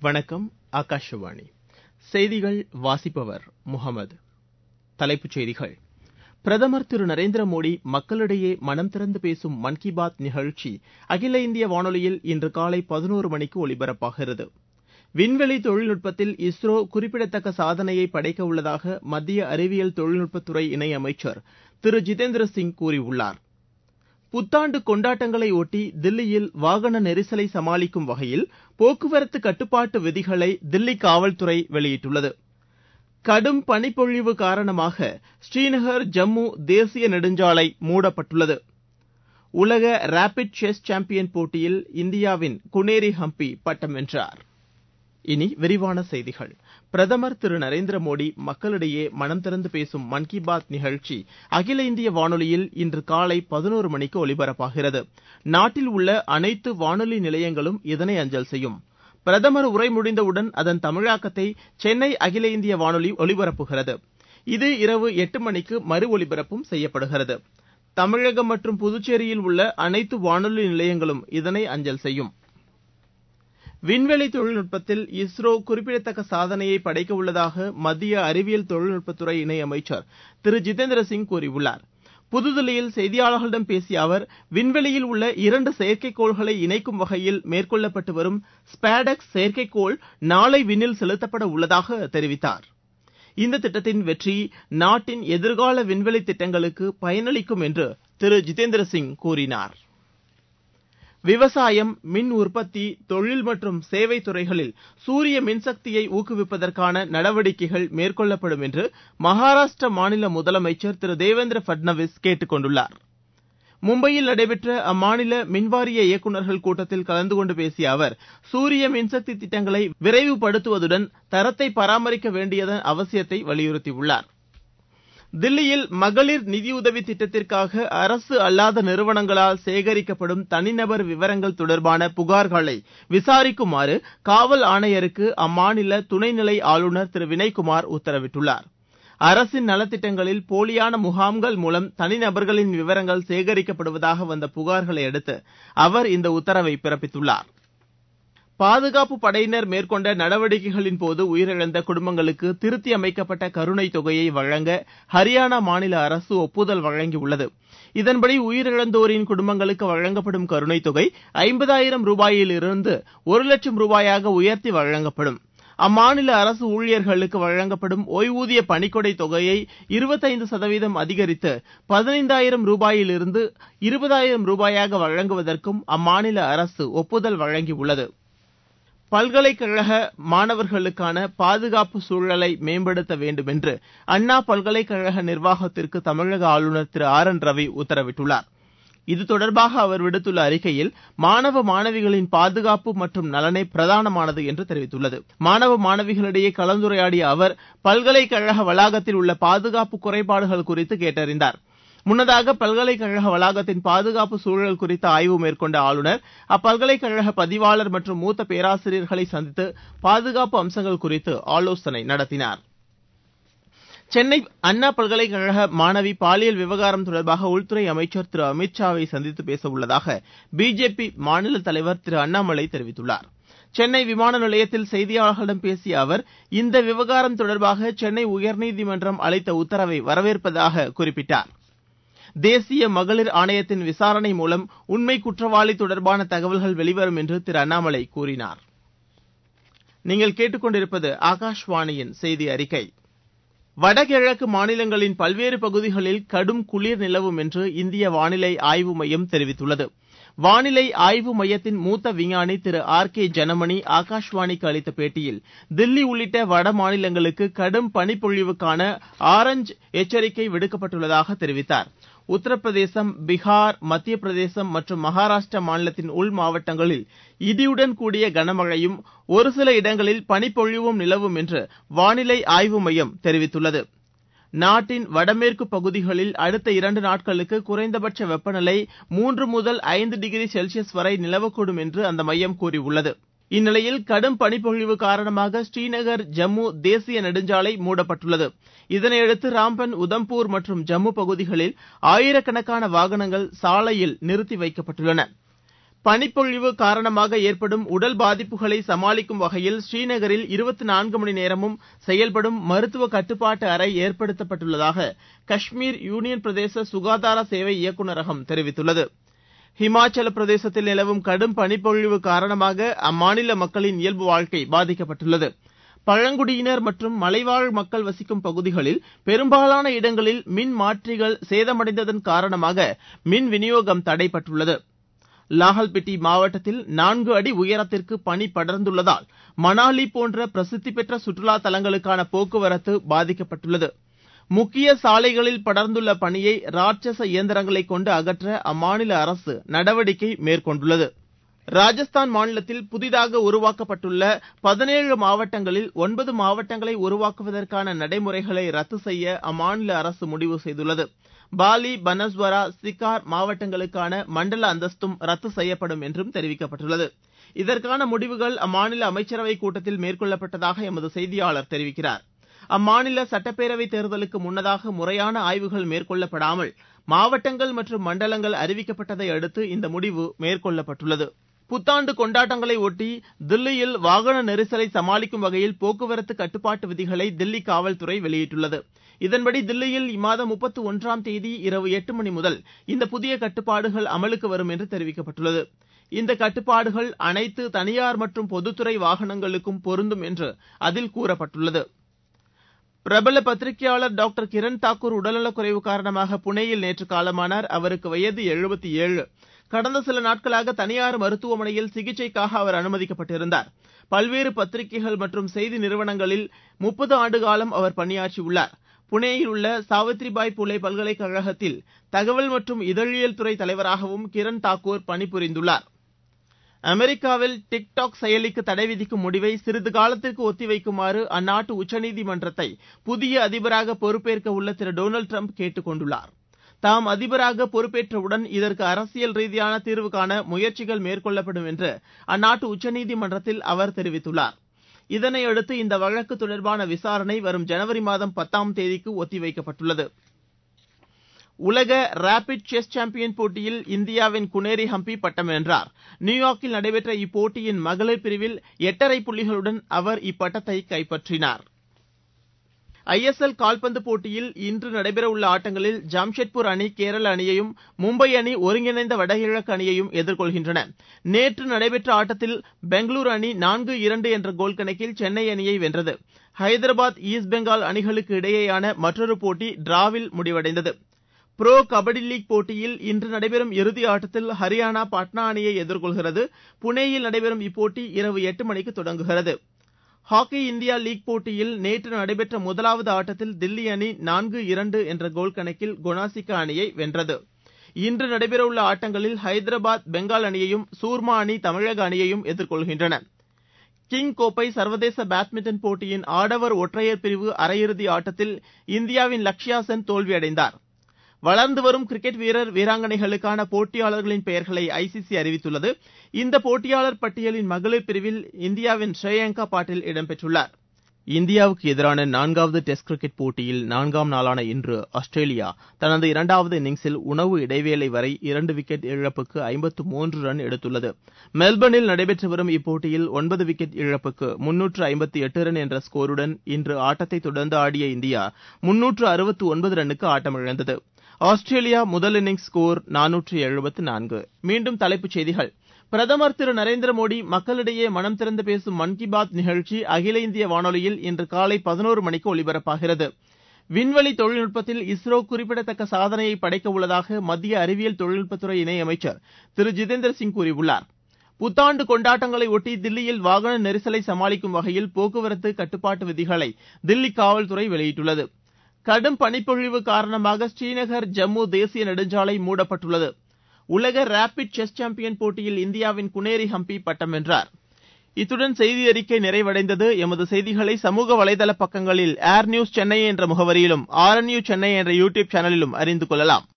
வணக்கம் ஆகாஷவாணி செய்திகள் வாசிப்பவர் முகமது தலைப்புச் செய்திகள் பிரதமர் திரு நரேந்திர மோடி மக்களிடையே மனம் திறந்து பேசும் மன் கி பாத் நிகழ்ச்சி அகில இந்திய வானொலியில் இன்று காலை பதினோரு மணிக்கு ஒலிபரப்பாகிறது விண்வெளி தொழில்நுட்பத்தில் இஸ்ரோ குறிப்பிடத்தக்க சாதனையை படைக்க உள்ளதாக மத்திய அறிவியல் தொழில்நுட்பத்துறை இணையமைச்சர் திரு ஜிதேந்திர சிங் கூறியுள்ளார் புத்தாண்டு கொண்டாட்டங்களை ஒட்டி தில்லியில் வாகன நெரிசலை சமாளிக்கும் வகையில் போக்குவரத்து கட்டுப்பாட்டு விதிகளை தில்லி காவல்துறை வெளியிட்டுள்ளது கடும் பனிப்பொழிவு காரணமாக ஸ்ரீநகர் ஜம்மு தேசிய நெடுஞ்சாலை மூடப்பட்டுள்ளது உலக ரேபிட் செஸ் சாம்பியன் போட்டியில் இந்தியாவின் குனேரி ஹம்பி பட்டம் வென்றார் இனி விரிவான செய்திகள் பிரதமர் திரு நரேந்திர மோடி மக்களிடையே மனம் திறந்து பேசும் மன் கி பாத் நிகழ்ச்சி அகில இந்திய வானொலியில் இன்று காலை பதினோரு மணிக்கு ஒலிபரப்பாகிறது நாட்டில் உள்ள அனைத்து வானொலி நிலையங்களும் இதனை அஞ்சல் செய்யும் பிரதமர் உரை முடிந்தவுடன் அதன் தமிழாக்கத்தை சென்னை அகில இந்திய வானொலி ஒலிபரப்புகிறது இது இரவு எட்டு மணிக்கு மறு ஒலிபரப்பும் செய்யப்படுகிறது தமிழகம் மற்றும் புதுச்சேரியில் உள்ள அனைத்து வானொலி நிலையங்களும் இதனை அஞ்சல் செய்யும் விண்வெளி தொழில்நுட்பத்தில் இஸ்ரோ குறிப்பிடத்தக்க சாதனையை படைக்க உள்ளதாக மத்திய அறிவியல் தொழில்நுட்பத்துறை இணையமைச்சர் திரு ஜிதேந்திர சிங் கூறியுள்ளார் புதுதில்லியில் செய்தியாளர்களிடம் பேசிய அவர் விண்வெளியில் உள்ள இரண்டு செயற்கைக்கோள்களை இணைக்கும் வகையில் மேற்கொள்ளப்பட்டு வரும் ஸ்பேடெக்ஸ் செயற்கைக்கோள் நாளை விண்ணில் செலுத்தப்பட உள்ளதாக தெரிவித்தார் இந்த திட்டத்தின் வெற்றி நாட்டின் எதிர்கால விண்வெளி திட்டங்களுக்கு பயனளிக்கும் என்று திரு ஜிதேந்திர சிங் கூறினார் விவசாயம் மின் உற்பத்தி தொழில் மற்றும் சேவை துறைகளில் சூரிய மின்சக்தியை ஊக்குவிப்பதற்கான நடவடிக்கைகள் மேற்கொள்ளப்படும் என்று மகாராஷ்டிர மாநில முதலமைச்சர் திரு தேவேந்திர பட்னவிஸ் கேட்டுக் கொண்டுள்ளார் மும்பையில் நடைபெற்ற அம்மாநில மின்வாரிய இயக்குநர்கள் கூட்டத்தில் கலந்து கொண்டு பேசிய அவர் சூரிய மின்சக்தி திட்டங்களை விரைவுபடுத்துவதுடன் தரத்தை பராமரிக்க வேண்டியதன் அவசியத்தை வலியுறுத்தியுள்ளார் தில்லியில் மகளிர் நிதியுதவி திட்டத்திற்காக அரசு அல்லாத நிறுவனங்களால் சேகரிக்கப்படும் தனிநபர் விவரங்கள் தொடர்பான புகார்களை விசாரிக்குமாறு காவல் ஆணையருக்கு அம்மாநில துணைநிலை ஆளுநர் திரு வினய்குமார் உத்தரவிட்டுள்ளார் அரசின் நலத்திட்டங்களில் போலியான முகாம்கள் மூலம் தனிநபர்களின் விவரங்கள் சேகரிக்கப்படுவதாக வந்த புகார்களை அடுத்து அவர் இந்த உத்தரவை பிறப்பித்துள்ளார் பாதுகாப்பு படையினர் மேற்கொண்ட நடவடிக்கைகளின் போது உயிரிழந்த குடும்பங்களுக்கு திருத்தி அமைக்கப்பட்ட கருணை தொகையை வழங்க ஹரியானா மாநில அரசு ஒப்புதல் வழங்கியுள்ளது இதன்படி உயிரிழந்தோரின் குடும்பங்களுக்கு வழங்கப்படும் கருணை தொகை ஐம்பதாயிரம் ரூபாயிலிருந்து ஒரு லட்சம் ரூபாயாக உயர்த்தி வழங்கப்படும் அம்மாநில அரசு ஊழியர்களுக்கு வழங்கப்படும் ஓய்வூதிய பணிக்கொடை தொகையை இருபத்தைந்து சதவீதம் அதிகரித்து பதினைந்தாயிரம் ரூபாயிலிருந்து இருபதாயிரம் ரூபாயாக வழங்குவதற்கும் அம்மாநில அரசு ஒப்புதல் வழங்கியுள்ளது பல்கலைக்கழக மாணவர்களுக்கான பாதுகாப்பு சூழலை மேம்படுத்த வேண்டும் என்று அண்ணா பல்கலைக்கழக நிர்வாகத்திற்கு தமிழக ஆளுநர் திரு ஆர் என் ரவி உத்தரவிட்டுள்ளார் இது தொடர்பாக அவர் விடுத்துள்ள அறிக்கையில் மாணவ மாணவிகளின் பாதுகாப்பு மற்றும் நலனே பிரதானமானது என்று தெரிவித்துள்ளது மாணவ மாணவிகளிடையே கலந்துரையாடிய அவர் பல்கலைக்கழக வளாகத்தில் உள்ள பாதுகாப்பு குறைபாடுகள் குறித்து கேட்டறிந்தார் முன்னதாக பல்கலைக்கழக வளாகத்தின் பாதுகாப்பு சூழல் குறித்த ஆய்வு மேற்கொண்ட ஆளுநர் அப்பல்கலைக்கழக பதிவாளர் மற்றும் மூத்த பேராசிரியர்களை சந்தித்து பாதுகாப்பு அம்சங்கள் குறித்து ஆலோசனை நடத்தினார் சென்னை அண்ணா பல்கலைக்கழக மாணவி பாலியல் விவகாரம் தொடர்பாக உள்துறை அமைச்சர் திரு அமித் ஷாவை சந்தித்து பேச உள்ளதாக பிஜேபி மாநில தலைவர் திரு அண்ணாமலை தெரிவித்துள்ளார் சென்னை விமான நிலையத்தில் செய்தியாளர்களிடம் பேசிய அவர் இந்த விவகாரம் தொடர்பாக சென்னை உயர்நீதிமன்றம் அளித்த உத்தரவை வரவேற்பதாக குறிப்பிட்டார் தேசிய மகளிர் ஆணையத்தின் விசாரணை மூலம் உண்மை குற்றவாளி தொடர்பான தகவல்கள் வெளிவரும் என்று திரு அண்ணாமலை கூறினார் நீங்கள் கேட்டுக்கொண்டிருப்பது ஆகாஷ்வாணியின் செய்தி அறிக்கை வடகிழக்கு மாநிலங்களின் பல்வேறு பகுதிகளில் கடும் குளிர் நிலவும் என்று இந்திய வானிலை ஆய்வு மையம் தெரிவித்துள்ளது வானிலை ஆய்வு மையத்தின் மூத்த விஞ்ஞானி திரு ஆர் கே ஜனமணி ஆகாஷ்வாணிக்கு அளித்த பேட்டியில் தில்லி உள்ளிட்ட வட மாநிலங்களுக்கு கடும் பனிப்பொழிவுக்கான ஆரஞ்ச் எச்சரிக்கை விடுக்கப்பட்டுள்ளதாக தெரிவித்தார் உத்தரப்பிரதேசம் பீகார் மத்திய பிரதேசம் மற்றும் மகாராஷ்டிரா மாநிலத்தின் உள் மாவட்டங்களில் இடியுடன் கூடிய கனமழையும் ஒரு சில இடங்களில் பனிப்பொழிவும் நிலவும் என்று வானிலை ஆய்வு மையம் தெரிவித்துள்ளது நாட்டின் வடமேற்கு பகுதிகளில் அடுத்த இரண்டு நாட்களுக்கு குறைந்தபட்ச வெப்பநிலை மூன்று முதல் ஐந்து டிகிரி செல்சியஸ் வரை நிலவக்கூடும் என்று அந்த மையம் கூறியுள்ளது இந்நிலையில் கடும் பனிப்பொழிவு காரணமாக ஸ்ரீநகர் ஜம்மு தேசிய நெடுஞ்சாலை மூடப்பட்டுள்ளது இதனையடுத்து ராம்பன் உதம்பூர் மற்றும் ஜம்மு பகுதிகளில் ஆயிரக்கணக்கான வாகனங்கள் சாலையில் நிறுத்தி வைக்கப்பட்டுள்ளன பனிப்பொழிவு காரணமாக ஏற்படும் உடல் பாதிப்புகளை சமாளிக்கும் வகையில் ஸ்ரீநகரில் இருபத்தி நான்கு மணி நேரமும் செயல்படும் மருத்துவ கட்டுப்பாட்டு அறை ஏற்படுத்தப்பட்டுள்ளதாக காஷ்மீர் யூனியன் பிரதேச சுகாதார சேவை இயக்குநரகம் தெரிவித்துள்ளது ஹிமாச்சல பிரதேசத்தில் நிலவும் கடும் பனிப்பொழிவு காரணமாக அம்மாநில மக்களின் இயல்பு வாழ்க்கை பாதிக்கப்பட்டுள்ளது பழங்குடியினர் மற்றும் மலைவாழ் மக்கள் வசிக்கும் பகுதிகளில் பெரும்பாலான இடங்களில் மின் மாற்றிகள் சேதமடைந்ததன் காரணமாக மின் விநியோகம் தடைபட்டுள்ளது லாஹல்பிட்டி மாவட்டத்தில் நான்கு அடி உயரத்திற்கு பனி படர்ந்துள்ளதால் மணாலி போன்ற பிரசித்தி பெற்ற சுற்றுலா தலங்களுக்கான போக்குவரத்து பாதிக்கப்பட்டுள்ளது முக்கிய சாலைகளில் படர்ந்துள்ள பனியை ராட்சச இயந்திரங்களை கொண்டு அகற்ற அம்மாநில அரசு நடவடிக்கை மேற்கொண்டுள்ளது ராஜஸ்தான் மாநிலத்தில் புதிதாக உருவாக்கப்பட்டுள்ள பதினேழு மாவட்டங்களில் ஒன்பது மாவட்டங்களை உருவாக்குவதற்கான நடைமுறைகளை ரத்து செய்ய அம்மாநில அரசு முடிவு செய்துள்ளது பாலி பனஸ்வரா சிக்கார் மாவட்டங்களுக்கான மண்டல அந்தஸ்தும் ரத்து செய்யப்படும் என்றும் தெரிவிக்கப்பட்டுள்ளது இதற்கான முடிவுகள் அம்மாநில அமைச்சரவைக் கூட்டத்தில் மேற்கொள்ளப்பட்டதாக எமது செய்தியாளர் தெரிவிக்கிறார் அம்மாநில சட்டப்பேரவை தேர்தலுக்கு முன்னதாக முறையான ஆய்வுகள் மேற்கொள்ளப்படாமல் மாவட்டங்கள் மற்றும் மண்டலங்கள் அறிவிக்கப்பட்டதை அடுத்து இந்த முடிவு மேற்கொள்ளப்பட்டுள்ளது புத்தாண்டு கொண்டாட்டங்களை ஒட்டி தில்லியில் வாகன நெரிசலை சமாளிக்கும் வகையில் போக்குவரத்து கட்டுப்பாட்டு விதிகளை தில்லி காவல்துறை வெளியிட்டுள்ளது இதன்படி தில்லியில் இம்மாதம் முப்பத்து ஒன்றாம் தேதி இரவு எட்டு மணி முதல் இந்த புதிய கட்டுப்பாடுகள் அமலுக்கு வரும் என்று தெரிவிக்கப்பட்டுள்ளது இந்த கட்டுப்பாடுகள் அனைத்து தனியார் மற்றும் பொதுத்துறை வாகனங்களுக்கும் பொருந்தும் என்று அதில் கூறப்பட்டுள்ளது பிரபல பத்திரிகையாளர் டாக்டர் கிரண் தாக்கூர் உடல்நலக் குறைவு காரணமாக புனேயில் நேற்று காலமானார் அவருக்கு வயது எழுபத்தி ஏழு கடந்த சில நாட்களாக தனியார் மருத்துவமனையில் சிகிச்சைக்காக அவர் அனுமதிக்கப்பட்டிருந்தார் பல்வேறு பத்திரிகைகள் மற்றும் செய்தி நிறுவனங்களில் முப்பது ஆண்டு காலம் அவர் பணியாற்றியுள்ளார் புனேயில் உள்ள சாவித்ரிபாய் புலே பல்கலைக்கழகத்தில் தகவல் மற்றும் இதழியல் துறை தலைவராகவும் கிரண் தாக்கூர் பணிபுரிந்துள்ளார் அமெரிக்காவில் டிக் டாக் செயலிக்கு தடை விதிக்கும் முடிவை சிறிது காலத்திற்கு ஒத்திவைக்குமாறு அந்நாட்டு உச்சநீதிமன்றத்தை புதிய அதிபராக பொறுப்பேற்க உள்ள திரு டொனால்டு டிரம்ப் கேட்டுக் கொண்டுள்ளார் தாம் அதிபராக பொறுப்பேற்றவுடன் இதற்கு அரசியல் ரீதியான தீர்வு காண முயற்சிகள் மேற்கொள்ளப்படும் என்று அந்நாட்டு உச்சநீதிமன்றத்தில் அவர் தெரிவித்துள்ளார் இதனையடுத்து இந்த வழக்கு தொடர்பான விசாரணை வரும் ஜனவரி மாதம் பத்தாம் தேதிக்கு ஒத்திவைக்கப்பட்டுள்ளது உலக ரேபிட் செஸ் சாம்பியன் போட்டியில் இந்தியாவின் குனேரி ஹம்பி பட்டம் வென்றார் நியூயார்க்கில் நடைபெற்ற இப்போட்டியின் மகளிர் பிரிவில் எட்டரை புள்ளிகளுடன் அவர் இப்பட்டத்தை கைப்பற்றினார் ஐஎஸ்எல் கால்பந்து போட்டியில் இன்று நடைபெறவுள்ள ஆட்டங்களில் ஜாம்ஷெட்பூர் அணி கேரள அணியையும் மும்பை அணி ஒருங்கிணைந்த வடகிழக்கு அணியையும் எதிர்கொள்கின்றன நேற்று நடைபெற்ற ஆட்டத்தில் பெங்களூரு அணி நான்கு இரண்டு என்ற கோல் கணக்கில் சென்னை அணியை வென்றது ஹைதராபாத் ஈஸ்ட் பெங்கால் அணிகளுக்கு இடையேயான மற்றொரு போட்டி டிராவில் முடிவடைந்தது புரோ கபடி லீக் போட்டியில் இன்று நடைபெறும் இறுதி ஆட்டத்தில் ஹரியானா பாட்னா அணியை எதிர்கொள்கிறது புனேயில் நடைபெறும் இப்போட்டி இரவு எட்டு மணிக்கு தொடங்குகிறது ஹாக்கி இந்தியா லீக் போட்டியில் நேற்று நடைபெற்ற முதலாவது ஆட்டத்தில் தில்லி அணி நான்கு இரண்டு என்ற கோல் கணக்கில் கொனாசிக்கா அணியை வென்றது இன்று நடைபெறவுள்ள ஆட்டங்களில் ஹைதராபாத் பெங்கால் அணியையும் சூர்மா அணி தமிழக அணியையும் எதிர்கொள்கின்றன கிங் கோப்பை சர்வதேச பேட்மிண்டன் போட்டியின் ஆடவர் ஒற்றையர் பிரிவு அரையிறுதி ஆட்டத்தில் இந்தியாவின் லக்ஷயா சென் தோல்வியடைந்தார் வளர்ந்து வரும் கிரிக்கெட் வீரர் வீராங்கனைகளுக்கான போட்டியாளர்களின் பெயர்களை ஐசிசி அறிவித்துள்ளது இந்த போட்டியாளர் பட்டியலின் மகளிர் பிரிவில் இந்தியாவின் ஸ்ரேயங்கா பாட்டில் இடம்பெற்றுள்ளார் இந்தியாவுக்கு எதிரான நான்காவது டெஸ்ட் கிரிக்கெட் போட்டியில் நான்காம் நாளான இன்று ஆஸ்திரேலியா தனது இரண்டாவது இன்னிங்ஸில் உணவு இடைவேளை வரை இரண்டு விக்கெட் இழப்புக்கு ஐம்பத்து மூன்று ரன் எடுத்துள்ளது மெல்பர்னில் நடைபெற்று வரும் இப்போட்டியில் ஒன்பது விக்கெட் இழப்புக்கு முன்னூற்று ஐம்பத்தி எட்டு ரன் என்ற ஸ்கோருடன் இன்று ஆட்டத்தை தொடர்ந்து ஆடிய இந்தியா முன்னூற்று அறுபத்து ஒன்பது ரன்னுக்கு ஆட்டமிழந்தது ஆஸ்திரேலியா முதல் இன்னிங்ஸ் ஸ்கோர் நானூற்று எழுபத்து நான்கு மீண்டும் தலைப்புச் செய்திகள் பிரதமர் திரு நரேந்திர மோடி மக்களிடையே மனம் திறந்து பேசும் மன் கி பாத் நிகழ்ச்சி அகில இந்திய வானொலியில் இன்று காலை பதினோரு மணிக்கு ஒலிபரப்பாகிறது விண்வெளி தொழில்நுட்பத்தில் இஸ்ரோ குறிப்பிடத்தக்க சாதனையை படைக்க உள்ளதாக மத்திய அறிவியல் தொழில்நுட்பத்துறை இணையமைச்சர் திரு ஜிதேந்திர சிங் கூறியுள்ளார் புத்தாண்டு கொண்டாட்டங்களை ஒட்டி தில்லியில் வாகன நெரிசலை சமாளிக்கும் வகையில் போக்குவரத்து கட்டுப்பாட்டு விதிகளை தில்லி காவல்துறை வெளியிட்டுள்ளது கடும் பனிப்பொழிவு காரணமாக ஸ்ரீநகர் ஜம்மு தேசிய நெடுஞ்சாலை மூடப்பட்டுள்ளது உலக ரேபிட் செஸ் சாம்பியன் போட்டியில் இந்தியாவின் குனேரி ஹம்பி பட்டம் வென்றார் இத்துடன் செய்தி அறிக்கை நிறைவடைந்தது எமது செய்திகளை சமூக வலைதள பக்கங்களில் ஏர் நியூஸ் சென்னை என்ற முகவரியிலும் ஆர் என் யூ சென்னை என்ற யூ டியூப் சேனலிலும் அறிந்து கொள்ளலாம்